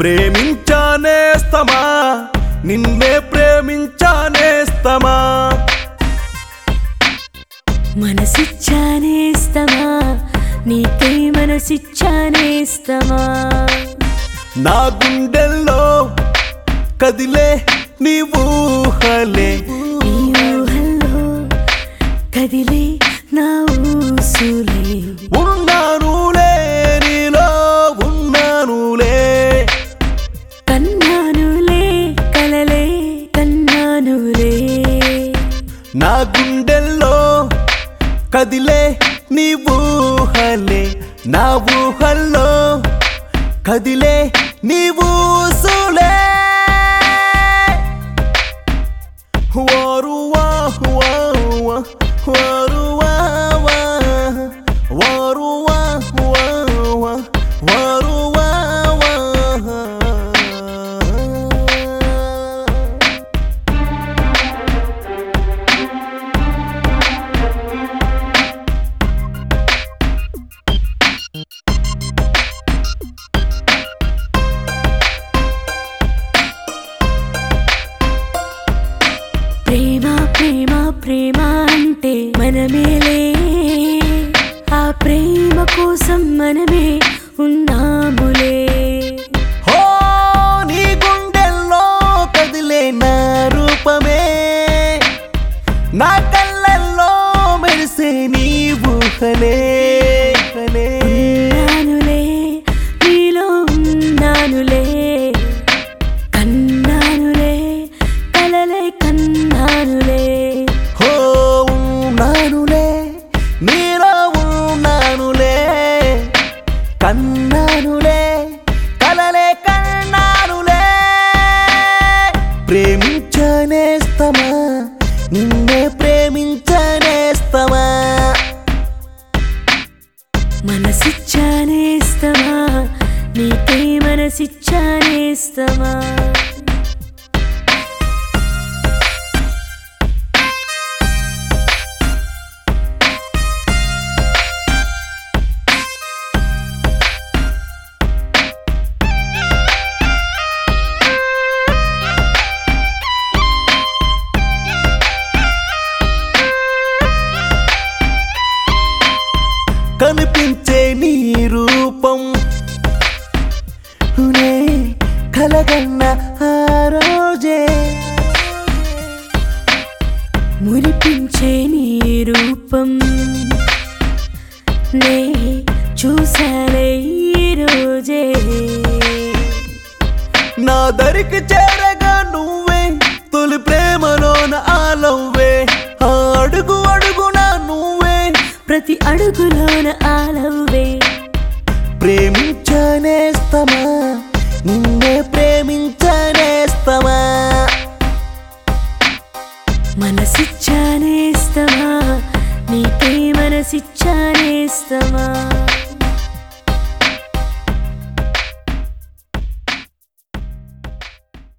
ప్రేమించానేస్తమా నిన్నే ప్రేమించానేస్తమా మనసిచ్చానేస్తమా నీకై మనసిచ్చానేస్తమా నా గుండెల్లో కదిలే నీ ఊహలే నీ ఊహల్లో కదిలే నా ఊసులే ఉన్నానులే నీలో ఉన్నానులే కన్నానులే కలలే కన్నానులే నా గుండెల్లో కదిలే నీ ఊహలే నా ఊహల్లో కదిలే నీ ఊసులే వారు వా వా వా, వారు వా వా, వారు వా వా వా, వారు వా వా. ప్రేమ ప్రేమ ప్రేమ అంటే మనమేలే ఆ ప్రేమ కోసం మనమే ఉన్నాములే హో నీ గుండెల్లో కదిలే నా రూపమే నా కళ్ళల్లో మెరిసే నీ ఊహలే ఊహలే. ఉన్నానులే నీలో ఉన్నానులే కన్నానులే కలలే కన్నానులే హో ఉన్నానులే నీలో ఉన్నానులే కన్నానులే కలలే కన్నానులే ప్రేమించనేస్తమా నిన్నే ప్రేమించనేస్తమా మనసిచ్చానేస్తమా నీకై మనసిచ్చానేస్తమా కనిపించే నీ రూపం నే కలగన్న ఆ రోజే మురిపించే నీ రూపం నే చూసాలే ఈ రోజే నా దరికి చేరగా నువ్వే తొలి ప్రేమలోన ఆలవ్వే ఆ అడుగు అడుగున నువ్వే ప్రతి అడుగులోన ఆలవ్వే ప్రేమించనేస్తమా నిన్నే ప్రేమించనేస్తమా మనసిచ్చానేస్తమా నీకై మనసిచ్చానేస్తమా